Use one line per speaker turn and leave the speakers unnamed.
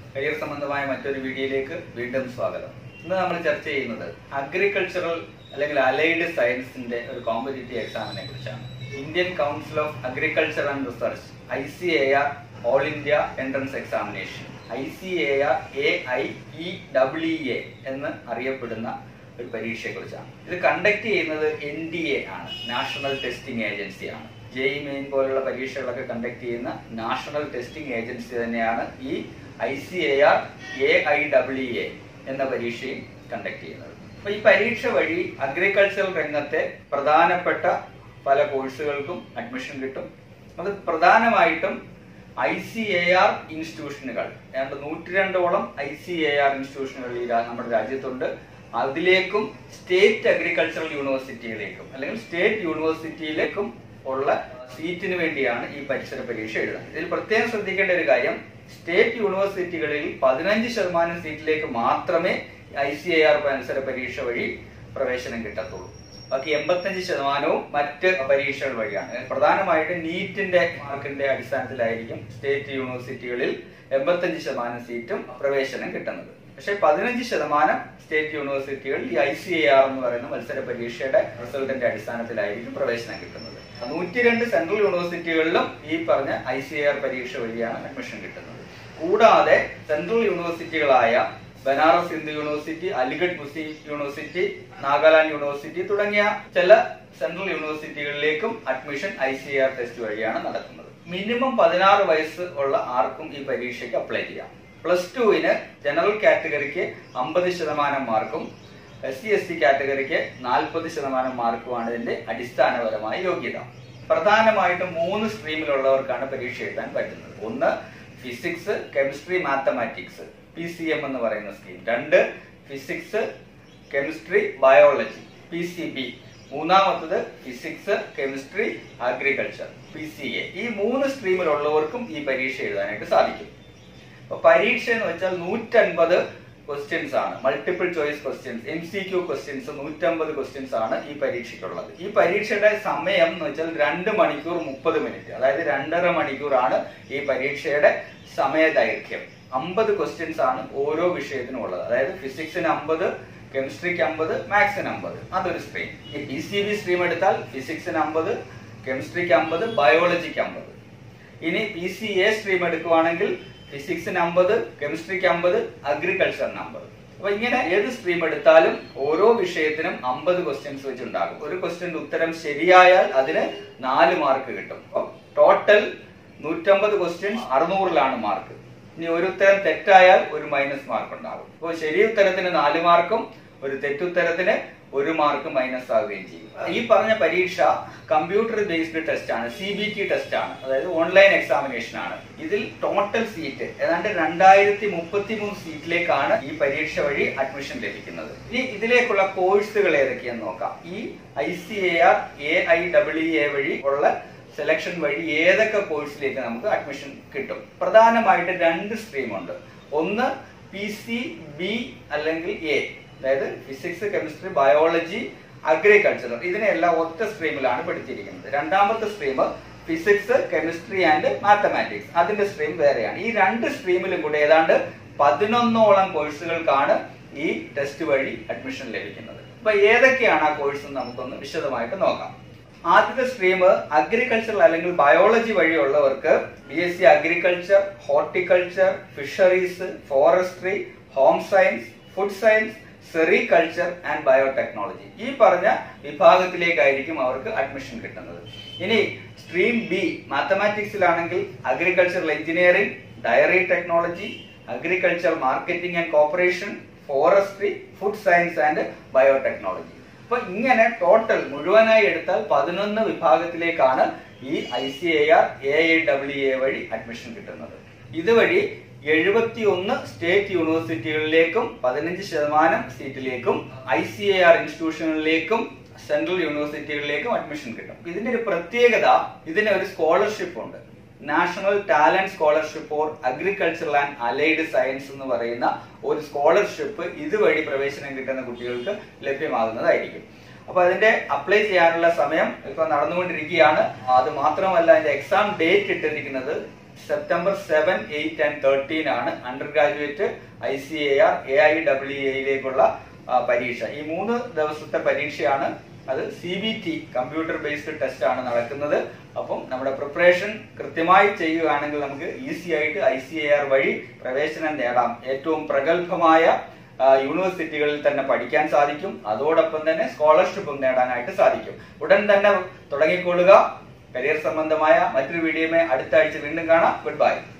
career സംബന്ധമായ മറ്റൊരു വീഡിയോയിലേക്ക് വീണ്ടും സ്വാഗതം ഇന്ന് നമ്മൾ ചർച്ച ചെയ്യുന്നത് അഗ്രികൾച്ചറൽ അല്ലെങ്കിൽ അലൈഡ് സയൻസിന്റെ ഒരു കോമ്പറ്റേറ്റീവ് എക്സാമിനെ കുറിച്ചാണ് Indian council of agriculture and research I C A R all India entrance examination I C A R A I E W A എന്ന് അറിയപ്പെടുന്ന ഒരു പരീക്ഷയെ കുറിച്ചാണ് ഇത് കണ്ടക്ട് ചെയ്യുന്നത് എൻ ഡി എ ആണ് നാഷണൽ ടെസ്റ്റിംഗ് ഏജൻസി ആണ് ജെഇ മെയിൻ പോലുള്ള പരീക്ഷകളൊക്കെ കണ്ടക്ട് ചെയ്യുന്ന നാഷണൽ ടെസ്റ്റിംഗ് ഏജൻസി തന്നെയാണ് ഈ I C A R A I W A എന്ന പരീക്ഷയും കണ്ടക്ട് ചെയ്യുന്നത് അപ്പൊ ഈ പരീക്ഷ വഴി അഗ്രികൾച്ചറൽ രംഗത്തെ പ്രധാനപ്പെട്ട പല കോഴ്സുകൾക്കും അഡ്മിഷൻ കിട്ടും അത് പ്രധാനമായിട്ടും ഐ സി എ ആർ ഇൻസ്റ്റിറ്റ്യൂഷനുകൾ ഏതാണ്ട് നൂറ്റി രണ്ടോളം ഐ സി എ ആർ ഇൻസ്റ്റിറ്റ്യൂഷനുകൾ ഈ രാ- നമ്മുടെ രാജ്യത്തുണ്ട് അതിലേക്കും സ്റ്റേറ്റ് അഗ്രികൾച്ചറൽ യൂണിവേഴ്സിറ്റിയിലേക്കും അല്ലെങ്കിൽ സ്റ്റേറ്റ് യൂണിവേഴ്സിറ്റിയിലേക്കും ഉള്ള സീറ്റിന് വേണ്ടിയാണ് ഈ പരിസര പരീക്ഷ എഴുതുന്നത് ഇതിൽ പ്രത്യേകം ശ്രദ്ധിക്കേണ്ട ഒരു കാര്യം സ്റ്റേറ്റ് യൂണിവേഴ്സിറ്റികളിൽ പതിനഞ്ച് ശതമാനം സീറ്റിലേക്ക് മാത്രമേ ഐ സി എ ആർ മത്സര പരീക്ഷ വഴി പ്രവേശനം കിട്ടത്തുള്ളൂ ബാക്കി എൺപത്തഞ്ച് ശതമാനവും മറ്റ് പരീക്ഷകൾ വഴിയാണ് പ്രധാനമായിട്ടും നീറ്റിന്റെ മാർക്കിന്റെ അടിസ്ഥാനത്തിലായിരിക്കും സ്റ്റേറ്റ് യൂണിവേഴ്സിറ്റികളിൽ എൺപത്തഞ്ച് ശതമാനം സീറ്റും പ്രവേശനം കിട്ടുന്നത് പക്ഷേ പതിനഞ്ച് ശതമാനം സ്റ്റേറ്റ് യൂണിവേഴ്സിറ്റികളിൽ ഈ ഐ സി എ ആർ എന്ന് പറയുന്ന മത്സര പരീക്ഷയുടെ റിസൾട്ടിന്റെ അടിസ്ഥാനത്തിലായിരിക്കും പ്രവേശനം കിട്ടുന്നത് നൂറ്റി രണ്ട് സെൻട്രൽ യൂണിവേഴ്സിറ്റികളിലും ഈ പറഞ്ഞ ഐ സി എ ആർ പരീക്ഷ വഴിയാണ് അഡ്മിഷൻ കിട്ടുന്നത് കൂടാതെ സെൻട്രൽ യൂണിവേഴ്സിറ്റികളായ Banaras Hindu university Aligarh Muslim university Nagaland university തുടങ്ങിയ ചില സെൻട്രൽ യൂണിവേഴ്സിറ്റികളിലേക്കും admission I C R test വഴിയാണ് നടക്കുന്നത് മിനിമം പതിനാറ് വയസ്സ് ഉള്ള ആർക്കും ഈ പരീക്ഷയ്ക്ക് അപ്ലൈ ചെയ്യാം പ്ലസ് ടുവിന് ജനറൽ കാറ്റഗറിക്ക് അമ്പത് ശതമാനം മാർക്കും എസ് സി എസ് ടി കാറ്റഗറിക്ക് നാൽപ്പത് ശതമാനം മാർക്കുമാണ് ഇതിന്റെ അടിസ്ഥാനപരമായ യോഗ്യത പ്രധാനമായിട്ടും മൂന്ന് സ്ട്രീമിലുള്ളവർക്കാണ് പരീക്ഷ എഴുതാൻ പറ്റുന്നത് ഒന്ന് physics chemistry mathematics P C M എന്ന് പറയുന്ന സ്കീം രണ്ട് physics chemistry biology P C B മൂന്നാമത്തത് physics chemistry agriculture P C A ഈ മൂന്ന് സ്ട്രീമിലുള്ളവർക്കും ഈ പരീക്ഷ എഴുതാനായിട്ട് സാധിക്കും അപ്പൊ പരീക്ഷ എന്ന് വെച്ചാൽ നൂറ്റൻപത് ക്വസ്റ്റ്യൻസ് ആണ് multiple choice questions M C Q questions നൂറ്റമ്പത് ക്വസ്റ്റ്യൻസ് ആണ് ഈ പരീക്ഷയ്ക്കുള്ളത് ഈ പരീക്ഷയുടെ സമയം എന്ന് വെച്ചാൽ രണ്ട് മണിക്കൂർ മുപ്പത് മിനിറ്റ് അതായത് രണ്ടര മണിക്കൂറാണ് ഈ പരീക്ഷയുടെ സമയ ദൈർഘ്യം അമ്പത് ക്വസ്റ്റ്യൻസ് ആണ് ഓരോ വിഷയത്തിനും ഉള്ളത് അതായത് ഫിസിക്സിന് അമ്പത് കെമിസ്ട്രിക്ക് അമ്പത് മാത്സിന് അമ്പത് അതൊരു സ്ട്രീം ഈ പി സി ബി സ്ട്രീം എടുത്താൽ ഫിസിക്സിന് അമ്പത് കെമിസ്ട്രിക്ക് അമ്പത് ബയോളജിക്ക് അമ്പത് ഇനി പി സി എ സ്ട്രീം എടുക്കുവാണെങ്കിൽ ഫിസിക്സിന് അമ്പത് കെമിസ്ട്രിക്ക് അമ്പത് അഗ്രികൾച്ചറിന് അമ്പത് അപ്പൊ ഇങ്ങനെ ഏത് സ്ട്രീം എടുത്താലും ഓരോ വിഷയത്തിനും അമ്പത് ക്വസ്റ്റ്യൻസ് വെച്ചുണ്ടാകും ഒരു ക്വസ്റ്റ്യന്റെ ഉത്തരം ശരിയായാൽ അതിന് നാല് മാർക്ക് കിട്ടും ടോട്ടൽ നൂറ്റമ്പത് ക്വസ്റ്റ്യൻസ് അറുന്നൂറിലാണ് മാർക്ക് ഇനി ഒരു ഉത്തരം തെറ്റായാൽ ഒരു മൈനസ് മാർക്ക് ഉണ്ടാകും അപ്പോൾ ശരി ഉത്തരത്തിന് നാല് മാർക്കും ഒരു തെറ്റുത്തരത്തിന് ഒരു മാർക്ക് മൈനസ് ആവുകയും ചെയ്യും ഈ പറഞ്ഞ പരീക്ഷ കമ്പ്യൂട്ടർ ബേസ്ഡ് ടെസ്റ്റ് ആണ് സി ബി ടി ടെസ്റ്റ് ആണ് അതായത് ഓൺലൈൻ എക്സാമിനേഷൻ ആണ് ഇതിൽ ടോട്ടൽ സീറ്റ് ഏതാണ്ട് രണ്ടായിരത്തി മുപ്പത്തി മൂന്ന് സീറ്റിലേക്കാണ് ഈ പരീക്ഷ വഴി അഡ്മിഷൻ ലഭിക്കുന്നത് ഇനി ഇതിലേക്കുള്ള കോഴ്സുകൾ ഏതൊക്കെയെന്ന് നോക്കാം ഈ I C A R A I W A വഴി ഉള്ള സെലക്ഷൻ വഴി ഏതൊക്കെ കോഴ്സിലേക്ക് നമുക്ക് അഡ്മിഷൻ കിട്ടും പ്രധാനമായിട്ട് രണ്ട് സ്ട്രീം ഉണ്ട് ഒന്ന് പി സി ബി അല്ലെങ്കിൽ എ അതായത് ഫിസിക്സ് കെമിസ്ട്രി ബയോളജി അഗ്രികൾച്ചർ ഇതിനെല്ലാം ഒറ്റ സ്ട്രീമിലാണ് പഠിച്ചിരിക്കുന്നത് രണ്ടാമത്തെ stream physics chemistry and mathematics അതിന്റെ സ്ട്രീം വേറെയാണ് ഈ രണ്ട് സ്ട്രീമിലും കൂടെ ഏതാണ്ട് പതിനൊന്നോളം കോഴ്സുകൾക്കാണ് ഈ ടെസ്റ്റ് വഴി അഡ്മിഷൻ ലഭിക്കുന്നത് അപ്പൊ ഏതൊക്കെയാണ് ആ കോഴ്സ് എന്ന് നമുക്കൊന്ന് വിശദമായിട്ട് നോക്കാം ആദ്യത്തെ സ്ട്രീം അഗ്രികൾച്ചർ അല്ലെങ്കിൽ ബയോളജി വഴിയുള്ളവർക്ക് B S C agriculture horticulture fisheries forestry home science food science sericulture and biotechnology ഈ പറഞ്ഞ വിഭാഗത്തിലേക്കായിരിക്കും അവർക്ക് അഡ്മിഷൻ കിട്ടുന്നത് ഇനി സ്ട്രീം ബി മാത്തമാറ്റിക്സിലാണെങ്കിൽ agricultural engineering dairy technology agriculture marketing and cooperation forestry food science and biotechnology അപ്പൊ ഇങ്ങനെ ടോട്ടൽ മുഴുവനായി എടുത്താൽ പതിനൊന്ന് വിഭാഗത്തിലേക്കാണ് ഈ I C A R A I W A വഴി അഡ്മിഷൻ കിട്ടുന്നത് ഇതുവഴി എഴുപത്തി ഒന്ന് സ്റ്റേറ്റ് യൂണിവേഴ്സിറ്റികളിലേക്കും പതിനഞ്ച് ശതമാനം സീറ്റിലേക്കും ഐ സി എ ആർ ഇൻസ്റ്റിറ്റ്യൂഷനുകളിലേക്കും സെൻട്രൽ യൂണിവേഴ്സിറ്റികളിലേക്കും അഡ്മിഷൻ കിട്ടും ഇതിന്റെ ഒരു പ്രത്യേകത ഇതിന് ഒരു സ്കോളർഷിപ്പ് ഉണ്ട് national talent scholarship for agricultural and allied science എന്ന് പറയുന്ന ഒരു സ്കോളർഷിപ്പ് ഇതുവഴി പ്രവേശനം കിട്ടുന്ന കുട്ടികൾക്ക് ലഭ്യമാകുന്നതായിരിക്കും അപ്പൊ അതിന്റെ അപ്ലൈ ചെയ്യാനുള്ള സമയം ഇപ്പൊ നടന്നുകൊണ്ടിരിക്കുകയാണ് അത് മാത്രമല്ല അതിന്റെ എക്സാം ഡേറ്റ് ഇട്ടിരിക്കുന്നത് September seven eight and thirteen ആണ് undergraduate I C A R A I W എയിലേക്കുള്ള പരീക്ഷ ഈ മൂന്ന് ദിവസത്തെ പരീക്ഷയാണ് അത് C B T computer based test ആണ് നടക്കുന്നത് അപ്പം നമ്മുടെ പ്രിപ്പറേഷൻ കൃത്യമായി ചെയ്യുകയാണെങ്കിൽ നമുക്ക് ഈസി ആയിട്ട് ഐ സി എ ആർ വഴി പ്രവേശനം നേടാം ഏറ്റവും പ്രഗത്ഭമായ ആ, യൂണിവേഴ്സിറ്റികളിൽ തന്നെ പഠിക്കാൻ സാധിക്കും അതോടൊപ്പം തന്നെ സ്കോളർഷിപ്പും നേടാനായിട്ട് സാധിക്കും ഉടൻ തന്നെ തുടങ്ങിക്കൊള്ളുക കരിയർ സംബന്ധമായ മറ്റൊരു വീഡിയോമേ അടുത്ത ആഴ്ച വീണ്ടും കാണാം ഗുഡ് ബൈ